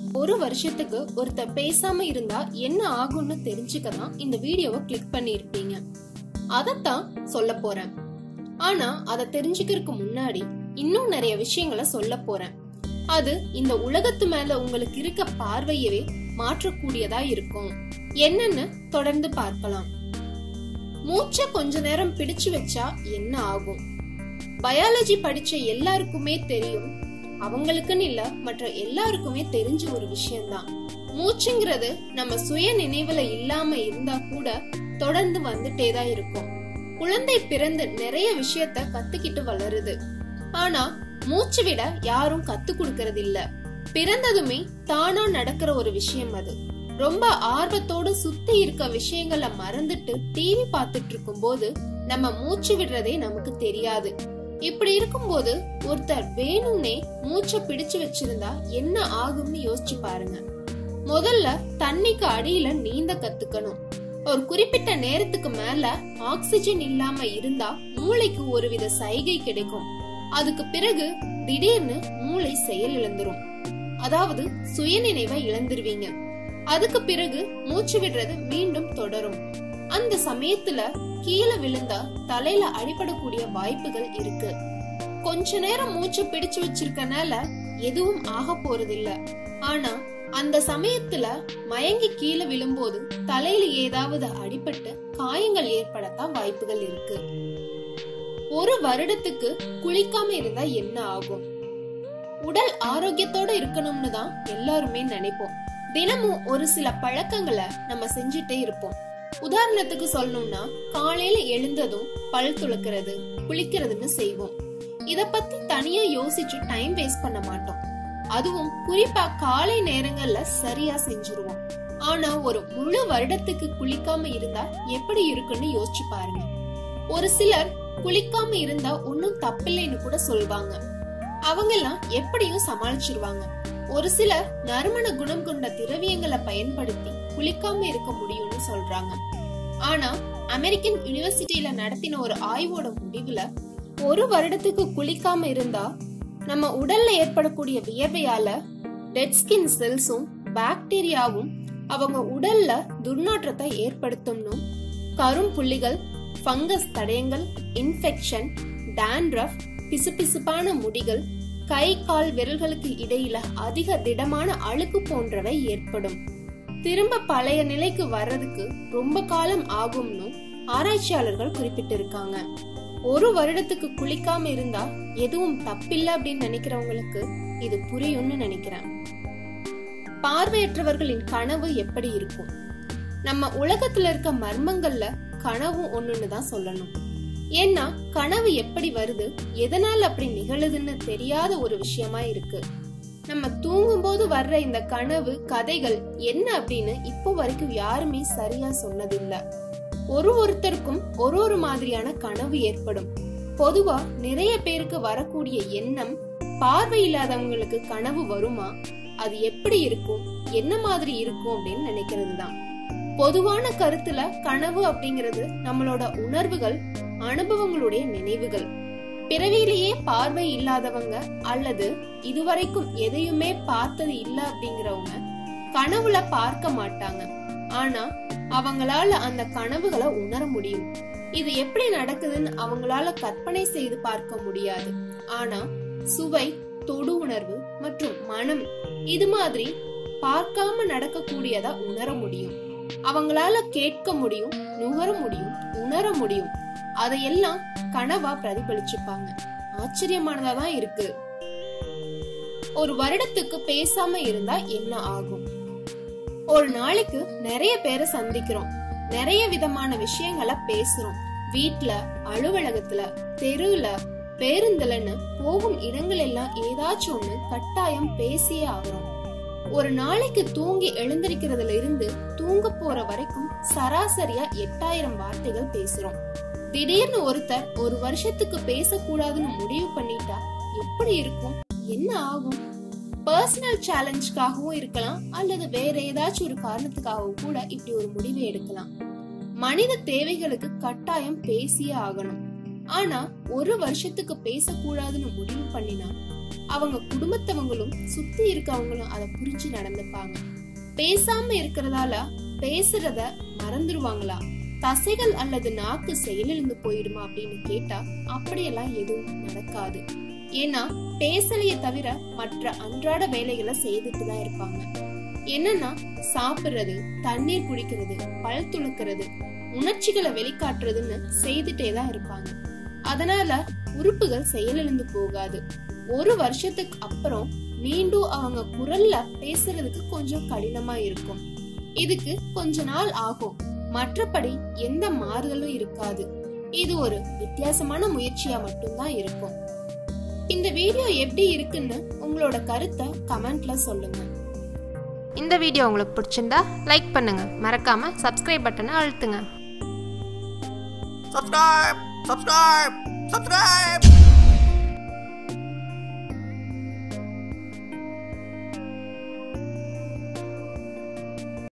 ஒரு வருஷத்துக்கு ஒருத்தர் பேசாம இருந்தா என்ன ஆகும்னு தெரிஞ்சுக்க தான் இந்த வீடியோவை கிளிக் பண்ணியிருப்பீங்க அதத்தான் சொல்ல போறேன் ஆனா அதை தெரிஞ்சுக்கிறதுக்கு முன்னாடி இன்னும் நிறைய விஷயங்களை சொல்ல போறேன் அது இந்த உலகத்து மேல உங்களுக்கு இருக்க பார்வையவே மாற்றக்கூடியதா இருக்கும் என்னன்னு தொடர்ந்து பார்க்கலாம் மூச்சை கொஞ்ச நேரம் பிடிச்சு வச்சா என்ன ஆகும் பயாலஜி படிச்ச எல்லாருக்குமே தெரியும் அவங்களுக்குன்னு இல்ல மற்ற எல்லாருக்குமே தெரிஞ்ச ஒரு விஷயம்தான் மூச்சுங்கிறது நம்ம சுய நினைவுல இல்லாம இருந்தா கூட தொடர்ந்து வந்துட்டே தான் இருக்கும் குழந்தை பிறந்து நிறைய விஷயத்த கத்துக்கிட்டு வளருது ஆனா மூச்சு விட யாரும் கத்து கொடுக்கறது இல்ல பிறந்ததுமே தானா நடக்கிற ஒரு விஷயம் அது ரொம்ப ஆர்வத்தோட சுத்தி இருக்க விஷயங்களை மறந்துட்டு டிவி பார்த்துட்டு இருக்கும் போது நம்ம மூச்சு விடுறதே நமக்கு தெரியாது இப்படி இருக்கும்போது ஒருத்தர் வேணும்னே மூச்சை பிடிச்சு வச்சிருந்தா என்ன ஆகும்னு யோசிச்சு பாருங்க முதல்ல தண்ணிக்கு அடியில நீந்த கத்துக்கணும் ஒரு குறிப்பிட்ட நேரத்துக்கு மேல ஆக்சிஜன் இல்லாம இருந்தா மூளைக்கு ஒருவித சைகை கிடைக்கும் அதுக்கு பிறகு திடீர்னு மூளை செயல் இழந்துரும் அதாவது சுயநினைவை இழந்துருவீங்க அதுக்கு பிறகு மூச்சு விடுறது மீண்டும் தொடரும் அந்த சமயத்துல கீழே விழுந்தா தலையில அடிபடக்கூடிய வாய்ப்புகள் இருக்கு கொஞ்ச நேரம் மூச்சு பிடிச்சு வச்சிருக்கனால எதுவும் ஆக போறதில்ல ஆனா அந்த சமயத்துல மயங்கி கீழே விழும்போது தலையில ஏதாவது அடிபட்டு காயங்கள் ஏற்படத்தான் வாய்ப்புகள் இருக்கு ஒரு வருடத்துக்கு குளிக்காம இருந்தா என்ன ஆகும் உடல் ஆரோக்கியத்தோட இருக்கணும்னு தான் எல்லாருமே நினைப்போம் தினமும் ஒரு சில பழக்கங்களை நம்ம செஞ்சுட்டே இருப்போம் உதாரணத்துக்கு சொல்லணும்னா காலையில எழுந்ததும் பல் துளக்கிறது குளிக்கிறதுன்னு செய்வோம் இத பத்தி தனியா யோசிச்சு டைம் வேஸ்ட் பண்ண மாட்டோம் அதுவும் குறிப்பா காலை நேரங்கள்ல சரியா செஞ்சுருவோம் ஆனா ஒரு முழு வருடத்துக்கு குளிக்காம இருந்தா எப்படி இருக்குன்னு யோசிச்சு பாருங்க ஒரு சிலர் குளிக்காம இருந்தா ஒன்னும் தப்பில்லைன்னு கூட சொல்வாங்க அவங்க எல்லாம் எப்படியும் சமாளிச்சிருவாங்க ஒரு சிலர் நறுமண குணம் கொண்ட திரவியங்களை பயன்படுத்தி குளிக்காம இருக்க முடியும்னு சொல்றாங்க ஆனா அமெரிக்கன் யூனிவர்சிட்டியில நடத்தின ஒரு ஆய்வோட முடிவுல ஒரு வருடத்துக்கு குளிக்காம இருந்தா நம்ம உடல்ல ஏற்படக்கூடிய வியர்வையால டெட் ஸ்கின் செல்ஸும் பாக்டீரியாவும் அவங்க உடல்ல துர்நாற்றத்தை ஏற்படுத்தும்னும் கரும் புள்ளிகள் ஃபங்கஸ் தடயங்கள் இன்ஃபெக்ஷன் டாண்ட்ரஃப் பிசுபிசுப்பான முடிகள் கை கால் விரல்களுக்கு இடையில அதிக திடமான அழுக்கு போன்றவை ஏற்படும் திரும்ப பழைய நிலைக்கு வர்றதுக்கு ரொம்ப காலம் ஆகும்னு ஆராய்ச்சியாளர்கள் குறிப்பிட்டிருக்காங்க ஒரு வருடத்துக்கு குளிக்காம இருந்தா எதுவும் தப்பில்ல அப்படின்னு நினைக்கிறவங்களுக்கு இது புரியும்னு நினைக்கிறேன் பார்வையற்றவர்களின் கனவு எப்படி இருக்கும் நம்ம உலகத்துல இருக்க மர்மங்கள்ல கனவும் ஒண்ணுன்னு தான் சொல்லணும் ஏன்னா கனவு எப்படி வருது எதனால அப்படி நிகழுதுன்னு தெரியாத ஒரு விஷயமா இருக்கு நம்ம தூங்கும் போது வர்ற இந்த கனவு கதைகள் என்ன அப்படின்னு இப்போ வரைக்கும் யாருமே சரியா சொன்னதில்ல ஒரு ஒருத்தருக்கும் ஒரு ஒரு மாதிரியான கனவு ஏற்படும் பொதுவா நிறைய பேருக்கு வரக்கூடிய எண்ணம் பார்வை இல்லாதவங்களுக்கு கனவு வருமா அது எப்படி இருக்கும் என்ன மாதிரி இருக்கும் அப்படின்னு நினைக்கிறது தான் பொதுவான கருத்துல கனவு அப்படிங்கிறது நம்மளோட உணர்வுகள் அனுபவங்களுடைய நினைவுகள் பிறவியிலேயே பார்வை இல்லாதவங்க அல்லது இதுவரைக்கும் எதையுமே பார்த்தது இல்ல அப்படிங்கிறவங்க கனவுல பார்க்க மாட்டாங்க ஆனா அவங்களால அந்த கனவுகளை உணர முடியும் இது எப்படி நடக்குதுன்னு அவங்களால கற்பனை செய்து பார்க்க முடியாது ஆனா சுவை தொடு உணர்வு மற்றும் மனம் இது மாதிரி பார்க்காம நடக்கக்கூடியதா உணர முடியும் அவங்களால கேட்க முடியும் நுகர முடியும் உணர முடியும் அதையெல்லாம் கனவா பிரதிபலிச்சுப்பாங்க ஆச்சரியமானதா தான் இருக்கு ஒரு வருடத்துக்கு பேசாம இருந்தா என்ன ஆகும் ஒரு நாளைக்கு நிறைய பேரை சந்திக்கிறோம் நிறைய விதமான விஷயங்களை பேசுறோம் வீட்ல அலுவலகத்துல தெருவுல பேருந்துலன்னு போகும் இடங்கள் எல்லாம் ஏதாச்சும் ஒண்ணு கட்டாயம் பேசியே ஆகிறோம் ஒரு நாளைக்கு தூங்கி எழுந்திருக்கிறதுல இருந்து தூங்க போற வரைக்கும் சராசரியா எட்டாயிரம் வார்த்தைகள் பேசுறோம் திடீர்னு ஒருத்தர் ஒரு வருஷத்துக்கு பேசக்கூடாதுன்னு முடிவு பண்ணிட்டா எப்படி இருக்கும் என்ன ஆகும் பர்சனல் சேலஞ்சுக்காகவும் இருக்கலாம் அல்லது வேற ஏதாச்சும் ஒரு காரணத்துக்காகவும் கூட இப்படி ஒரு முடிவை எடுக்கலாம் மனித தேவைகளுக்கு கட்டாயம் பேசியே ஆகணும் ஆனா ஒரு வருஷத்துக்கு பேசக்கூடாதுன்னு முடிவு பண்ணினா அவங்க குடும்பத்தவங்களும் சுத்தி இருக்கவங்களும் அதை புரிஞ்சு நடந்துப்பாங்க பேசாம இருக்கிறதால பேசுறத மறந்துடுவாங்களா தசைகள் அல்லது நாக்கு செயலிழந்து போயிடுமா அப்படின்னு கேட்டா அப்படியெல்லாம் எதுவும் நடக்காது ஏன்னா பேசலையே தவிர மற்ற அன்றாட வேலைகளை செய்துட்டு தான் இருப்பாங்க என்னன்னா சாப்பிடுறது தண்ணீர் குடிக்கிறது பல் துளக்கிறது உணர்ச்சிகளை வெளிக்காட்டுறதுன்னு செய்துட்டே தான் இருப்பாங்க அதனால உறுப்புகள் செயலிழந்து போகாது ஒரு வருஷத்துக்கு அப்புறம் மீண்டும் அவங்க குரல்ல பேசுறதுக்கு கொஞ்சம் கடினமா இருக்கும் இதுக்கு கொஞ்ச நாள் ஆகும் மற்றபடி எந்த மாறுதலும் இருக்காது இது ஒரு வித்தியாசமான முயற்சியா மட்டும்தான் இருக்கும் இந்த வீடியோ எப்படி இருக்குன்னு உங்களோட கருத்தை கமெண்ட்ல சொல்லுங்க இந்த வீடியோ உங்களுக்கு பிடிச்சிருந்தா லைக் பண்ணுங்க மறக்காம சப்ஸ்கிரைப் பட்டனை அழுத்துங்க subscribe, subscribe, subscribe.